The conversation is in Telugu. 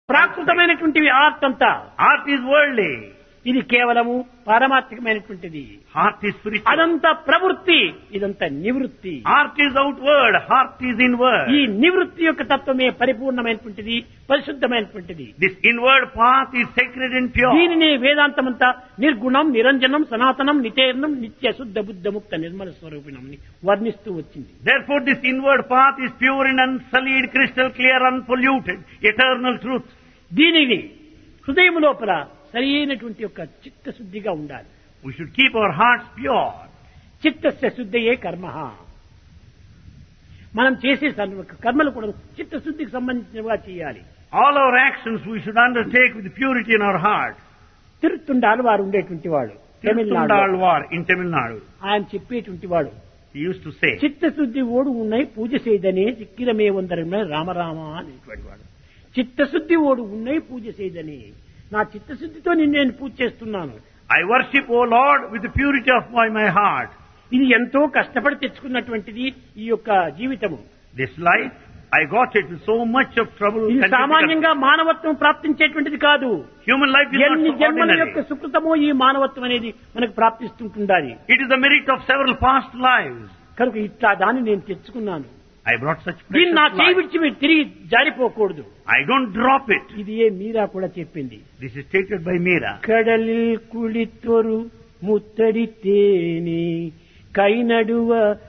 ప్రాకృతమైనటువంటివి ఆర్ట్ అంతా Art is worldly. ఇది కేవలము పారమార్థికమైనటువంటిది Heart is spiritual. అదంతా ప్రవృత్తి ఇదంతా నివృత్తి Art is outward. Heart is inward. ఈ నివృత్తి యొక్క తత్వమే పరిపూర్ణమైనటువంటిది పరిశుద్ధమైనటువంటిది This inward path is sacred and pure. దీనినే వేదాంతమంతా నిర్గుణం నిరంజనం సనాతనం నితేర్ణం నిత్య శుద్ధ బుద్ధ ముక్త నిర్మల స్వరూపిణం అని వర్ణిస్తూ వచ్చింది Therefore, this inward path is pure and unsullied, crystal clear, unpolluted, eternal truth. దీనిని హృదయం లోపల సరైనటువంటి యొక్క చిత్తశుద్ధిగా ఉండాలి We should keep our hearts pure. చిత్తస్య శుద్ధయే కర్మ మనం చేసే సర్వ కర్మలు కూడా చిత్తశుద్ధికి సంబంధించినవిగా చేయాలి All our actions we should undertake with purity in our heart. తిరుత్తుండాలు వారు ఉండేటువంటి వాడు Tamil Nadu Tirthundalvar in Tamil Nadu. ఆయన చెప్పేటువంటి వాడు He used to say, చిత్తశుద్ధి ఓడు ఉన్నాయి పూజ చేయదనే చిక్కిరమే వందరమే రామరామ అనేటువంటి వాడు చిత్తశుద్ధి ఓడు ఉన్నాయి పూజ చేయదని నా చిత్తశుద్ధితో నిన్ను నేను పూజ చేస్తున్నాను I worship, O Lord, with the purity of my, my heart. ఇది ఎంతో కష్టపడి తెచ్చుకున్నటువంటిది ఈ యొక్క జీవితము This life, I got it with so much of trouble. ఇది and difficulty. సామాన్యంగా మానవత్వం ప్రాప్తించేటువంటిది కాదు Human life is ఎన్ని not so జన్మల యొక్క ordinary. సుకృతమో ఈ మానవత్వం అనేది మనకు ప్రాప్తిస్తుంటుండాలి It is the merit of several past lives. కనుక ఇట్లా దాన్ని నేను తెచ్చుకున్నాను I brought such దీన్ని నా precious చేయి life. విడిచి మీరు తిరిగి జారిపోకూడదు I don't drop it. ఇది ఏ మీరా కూడా చెప్పింది This is stated by Meera. కడలిల్ కుళితొరు ముత్తడి తేని కై నడువ